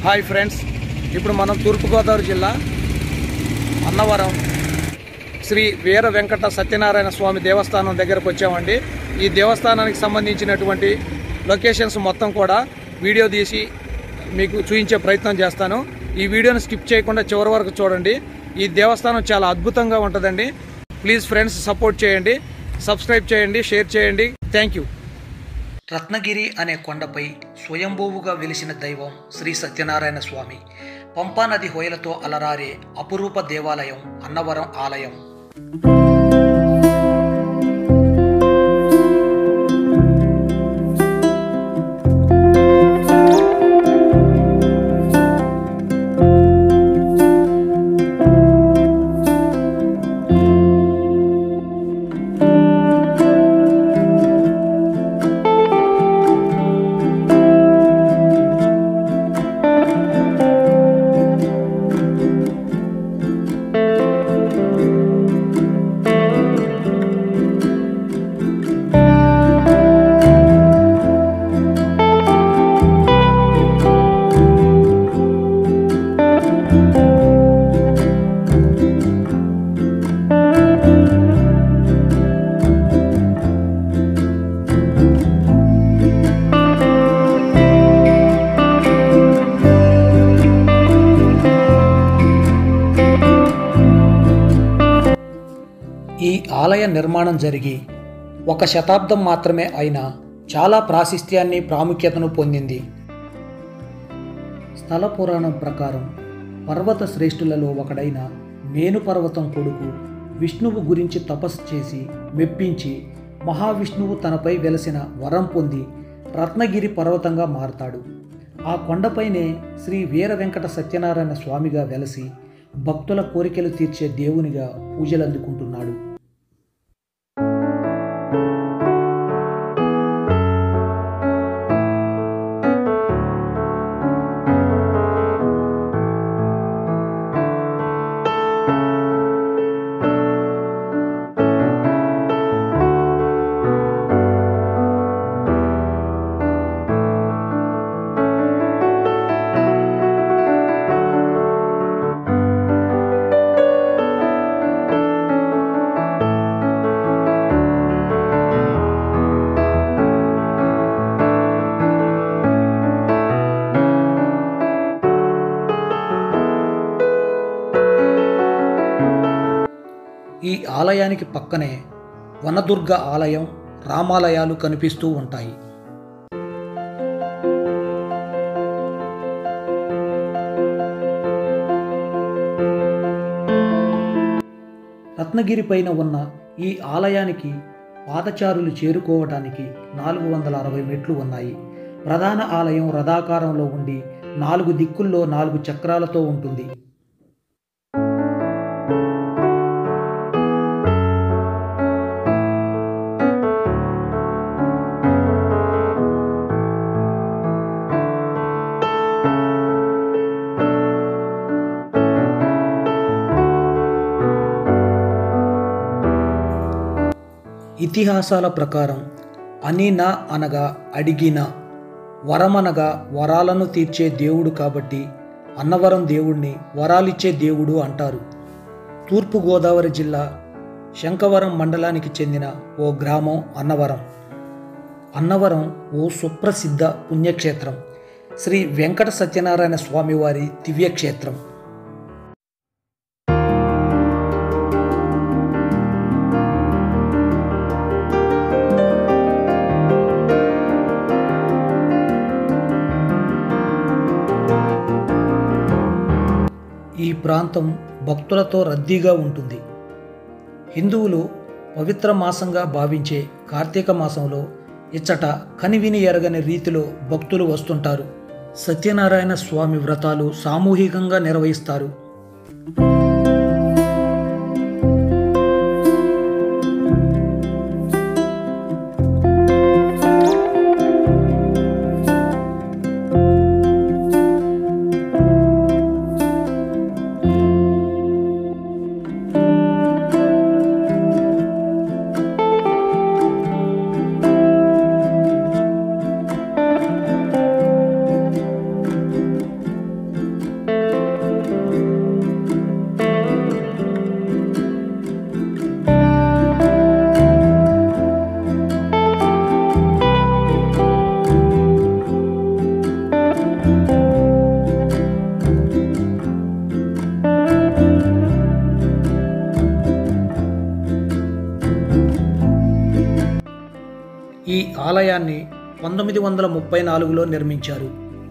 hi friends ఇప్పుడు మనం తూర్పుగోదావరి జిల్లా అన్నవరం శ్రీ వీర వెంకట సత్యనారాయణ స్వామి దేవస్థానం దగ్గరకు వచ్చామండి ఈ దేవస్థానానికి సంబంధించినటువంటి లొకేషన్స్ మొత్తం కూడా వీడియో తీసి మీకు చూపించే ప్రయత్నం చేస్తాను ఈ వీడియోని స్కిప్ చేయకుండా చివరి వరకు చూడండి ఈ దేవస్థానం చాలా అద్భుతంగా ఉంటుందండి ప్లీజ్ ఫ్రెండ్స్ సపోర్ట్ చేయండి సబ్స్క్రైబ్ చేయండి షేర్ చేయండి థ్యాంక్ యూ రత్నగిరి అనే కొండపై స్వయంభూవుగా వెలిసిన దైవం శ్రీ సత్యనారాయణ స్వామి పంపానది హోయలతో అలరారే అపురూప దేవాలయం అన్నవరం ఆలయం ఈ ఆలయ నిర్మాణం జరిగి ఒక శతాబ్దం మాత్రమే అయినా చాలా ప్రాశస్త్యాన్ని ప్రాముఖ్యతను పొందింది స్థల పురాణం ప్రకారం పర్వత శ్రేష్ఠులలో ఒకడైన మేను పర్వతం కొడుకు విష్ణువు గురించి తపస్సు చేసి మెప్పించి మహావిష్ణువు తనపై వెలసిన వరం పొంది రత్నగిరి పర్వతంగా మారతాడు ఆ కొండపైనే శ్రీ వీర వెంకట సత్యనారాయణ స్వామిగా వెలసి భక్తుల కోరికలు తీర్చే దేవునిగా పూజలు అందుకుంటున్నాడు ఈ ఆలయానికి పక్కనే వనదుర్గ ఆలయం రామాలయాలు కనిపిస్తూ ఉంటాయి రత్నగిరి పైన ఉన్న ఈ ఆలయానికి పాదచారులు చేరుకోవటానికి నాలుగు వందల అరవై మెట్లు ఉన్నాయి ప్రధాన ఆలయం రథాకారంలో ఉండి నాలుగు దిక్కుల్లో నాలుగు చక్రాలతో ఉంటుంది ఇతిహాసాల ప్రకారం అనినా అనగా అడిగిన వరమనగా వరాలను తీర్చే దేవుడు కాబట్టి అన్నవరం దేవుణ్ణి వరాలిచ్చే దేవుడు అంటారు తూర్పుగోదావరి జిల్లా శంకవరం మండలానికి చెందిన ఓ గ్రామం అన్నవరం అన్నవరం ఓ సుప్రసిద్ధ పుణ్యక్షేత్రం శ్రీ వెంకట సత్యనారాయణ స్వామివారి దివ్యక్షేత్రం ఈ ప్రాంతం భక్తులతో రద్దీగా ఉంటుంది హిందువులు పవిత్ర మాసంగా భావించే కార్తీక మాసంలో ఇచ్చట కనివిని ఎరగని రీతిలో భక్తులు వస్తుంటారు సత్యనారాయణ స్వామి వ్రతాలు సామూహికంగా నిర్వహిస్తారు ఆలయాన్ని పంతొమ్మిది వందల ముప్పై నాలుగులో నిర్మించారు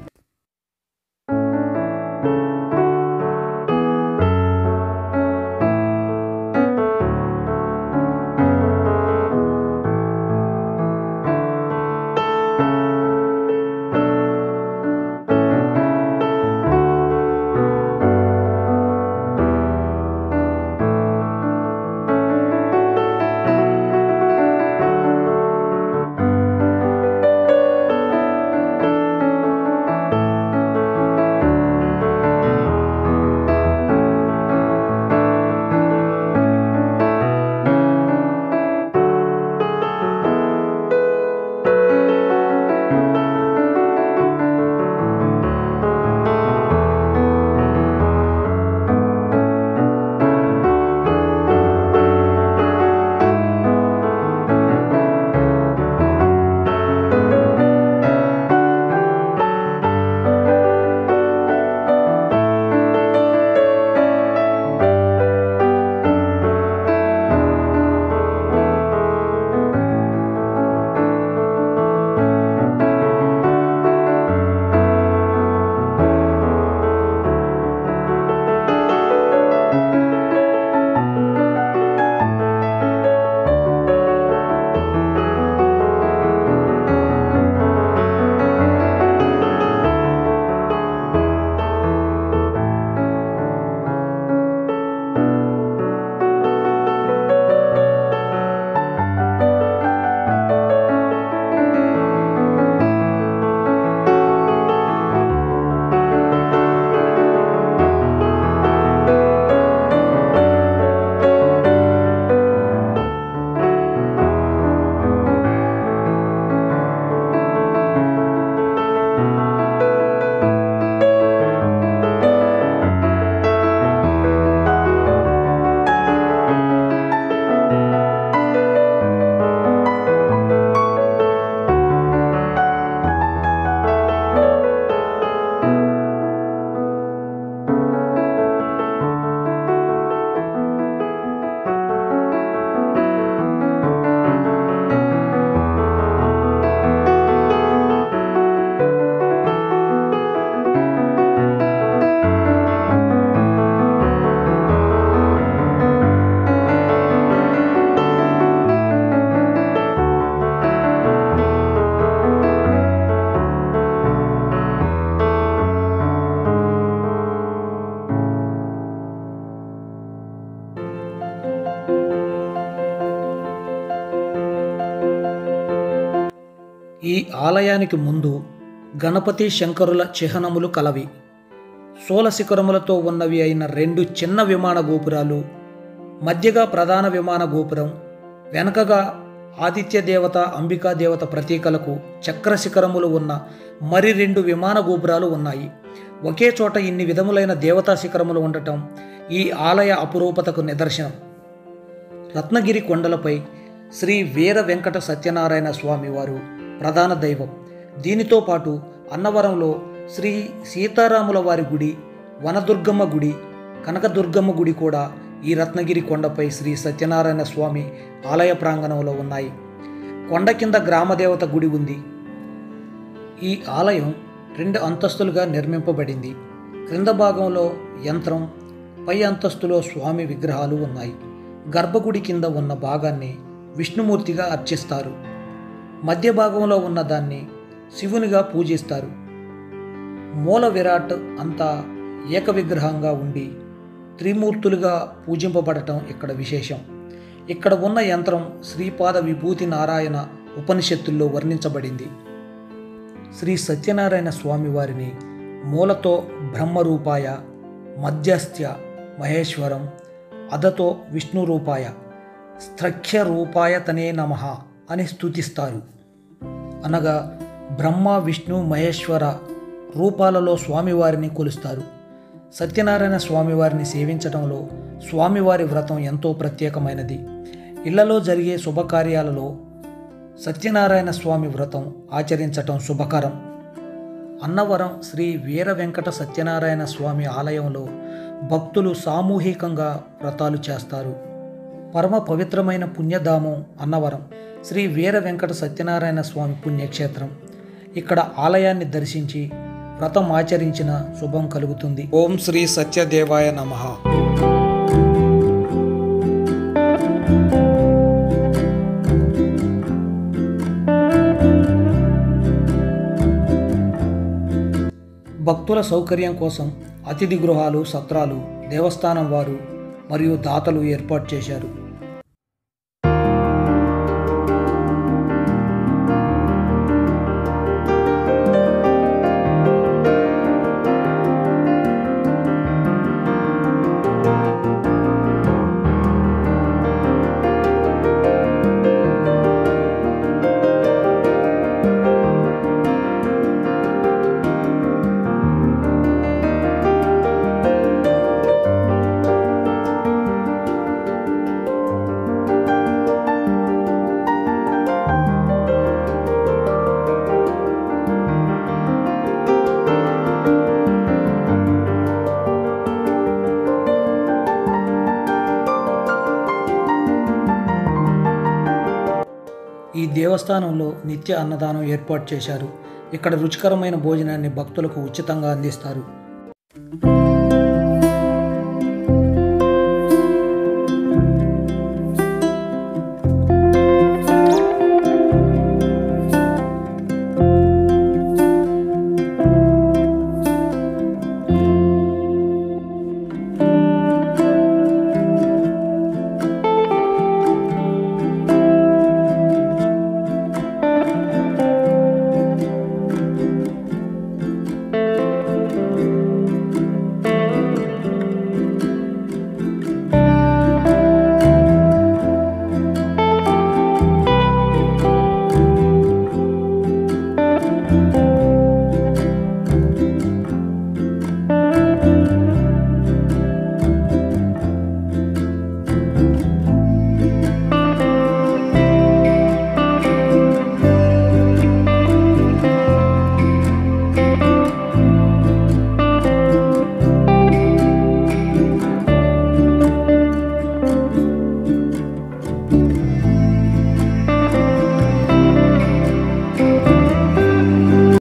ఈ ఆలయానికి ముందు గణపతి శంకరుల చిహ్నములు కలవి సోల శిఖరములతో ఉన్నవి అయిన రెండు చిన్న విమాన గోపురాలు మధ్యగా ప్రధాన విమాన గోపురం వెనకగా ఆదిత్య దేవత అంబికా దేవత ప్రతీకలకు చక్ర శిఖరములు ఉన్న మరి రెండు విమాన గోపురాలు ఉన్నాయి ఒకే చోట ఇన్ని విధములైన దేవతా శిఖరములు ఉండటం ఈ ఆలయ అపురూపతకు నిదర్శనం రత్నగిరి కొండలపై శ్రీ వీర వెంకట సత్యనారాయణ స్వామి వారు ప్రధాన దైవం దీనితో పాటు అన్నవరంలో శ్రీ సీతారాముల వారి గుడి వనదుర్గమ్మ గుడి కనకదుర్గమ్మ గుడి కూడా ఈ రత్నగిరి కొండపై శ్రీ సత్యనారాయణ స్వామి ఆలయ ప్రాంగణంలో ఉన్నాయి కొండ కింద గ్రామదేవత గుడి ఉంది ఈ ఆలయం రెండు అంతస్తులుగా నిర్మింపబడింది క్రింద భాగంలో యంత్రం పై అంతస్తులో స్వామి విగ్రహాలు ఉన్నాయి గర్భగుడి కింద ఉన్న భాగాన్ని విష్ణుమూర్తిగా అర్చిస్తారు మధ్య భాగంలో ఉన్న దాన్ని శివునిగా పూజిస్తారు మూల విరాట్ అంతా ఏక విగ్రహంగా ఉండి త్రిమూర్తులుగా పూజింపబడటం ఇక్కడ విశేషం ఇక్కడ ఉన్న యంత్రం శ్రీపాద విభూతి నారాయణ ఉపనిషత్తుల్లో వర్ణించబడింది శ్రీ సత్యనారాయణ స్వామి వారిని మూలతో బ్రహ్మరూపాయ మధ్యస్థ్య మహేశ్వరం అదతో విష్ణు రూపాయ స్త్రఖ్య రూపాయ తనే నమ అని స్తుతిస్తారు అనగా బ్రహ్మ విష్ణు మహేశ్వర రూపాలలో స్వామివారిని కొలుస్తారు సత్యనారాయణ స్వామివారిని సేవించడంలో స్వామివారి వ్రతం ఎంతో ప్రత్యేకమైనది ఇళ్లలో జరిగే శుభకార్యాలలో సత్యనారాయణ స్వామి వ్రతం ఆచరించటం శుభకరం అన్నవరం శ్రీ వీర వెంకట సత్యనారాయణ స్వామి ఆలయంలో భక్తులు సామూహికంగా వ్రతాలు చేస్తారు పరమ పవిత్రమైన పుణ్యధామం అన్నవరం శ్రీ వీర వెంకట సత్యనారాయణ స్వామి పుణ్యక్షేత్రం ఇక్కడ ఆలయాన్ని దర్శించి వ్రతం ఆచరించిన శుభం కలుగుతుంది ఓం శ్రీ సత్యదేవాయ నమః భక్తుల సౌకర్యం కోసం అతిథి గృహాలు సత్రాలు దేవస్థానం వారు మరియు దాతలు ఏర్పాటు చేశారు ఈ దేవస్థానంలో నిత్య అన్నదానం ఏర్పాటు చేశారు ఇక్కడ రుచికరమైన భోజనాన్ని భక్తులకు ఉచితంగా అందిస్తారు